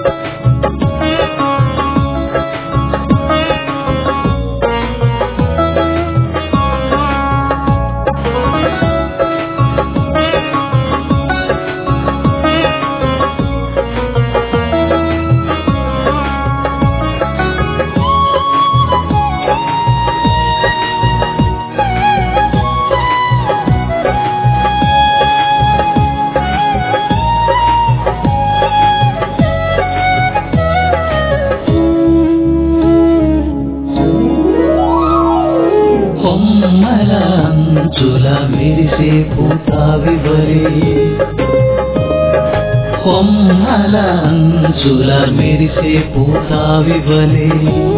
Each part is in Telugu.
కొమ్మల అంచుల మెరిసే పూతావివరే కొమ్మల అంచుల మెరిసే పూతావివలే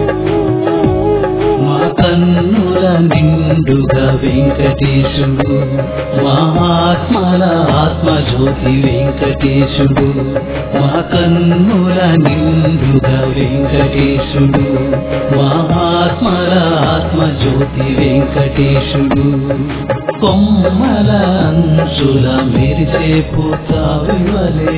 మా కన్నుల నిండుగా వెంకటేశుడు మా ఆత్మల ఆత్మజ్యోతి వెంకటేశుడు మా కన్నుల నిండుగా వెంకటేశుడు మా ఆత్మల ఆత్మజ్యోతి వెంకటేశుడు కొమ్మల అంచుల మెరిసే పూతావివలే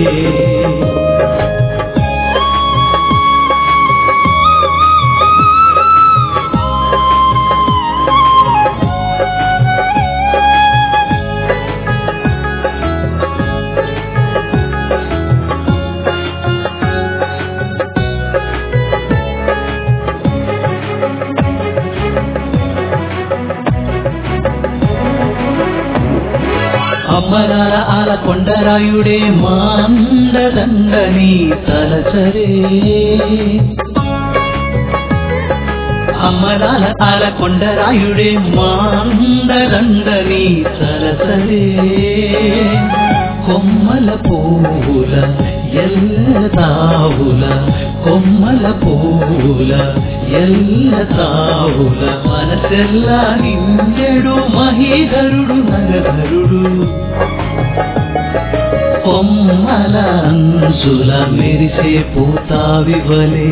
అమ్మలాల ఆల కొండరాయుడే మాండదండని తలచరే అమ్మలాల ఆల కొండరాయుడే మాండదండని తలచరే కొమ్మల పూల ఎల్ల తావుల కొమ్మల పూల ఎల్ల తావుల మనసెల్ల నిండెడు మహీధరుడు నగధరుడు కొమ్మల అంచుల మెరిసే పూతావివలే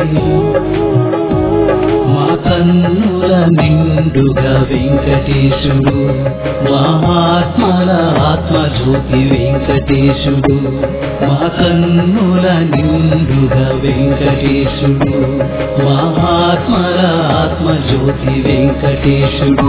మా కన్నుల నిండుగా వెంకటేశుడు మా ఆత్మల ఆత్మజ్యోతి వెంకటేశుడు మా కన్నుల నిండుగా వెంకటేశుడు మా ఆత్మల ఆత్మజ్యోతి వెంకటేశుడు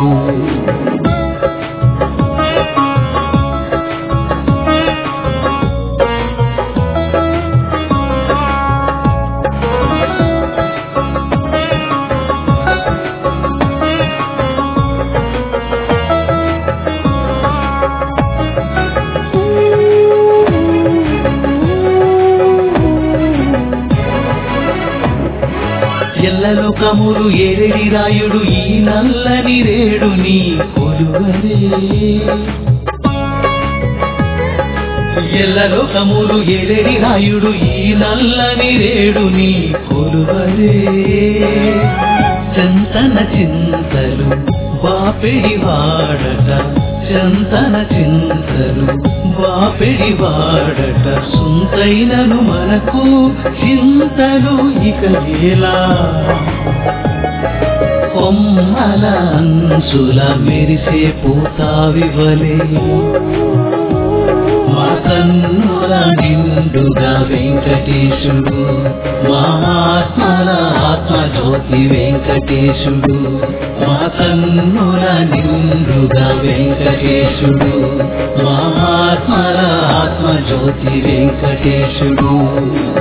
ఎల్లలోకములు ఏరేడి రాయుడు ఈ నల్లని రేడుని కొలువరే ఎల్లలోకములు ఏరేడి రాయుడు ఈ నల్లని రేడుని కొలువరే చంతన చింతలు బాపెడి వాడట చంతన చింతలు బాపెడి వాడట సుంతైనను మనకు చింతలు ఇక ఎలా కొమ్మల అంచుల మెరిసే పూతావివలే మా కన్నుల నిండుగా వెంకటేశుడు మా ఆత్మల ఆత్మజ్యోతి వెంకటేశుడు మా కన్నుల నిండుగా వెంకటేశుడు మా ఆత్మల ఆత్మజ్యోతి వెంకటేశుడు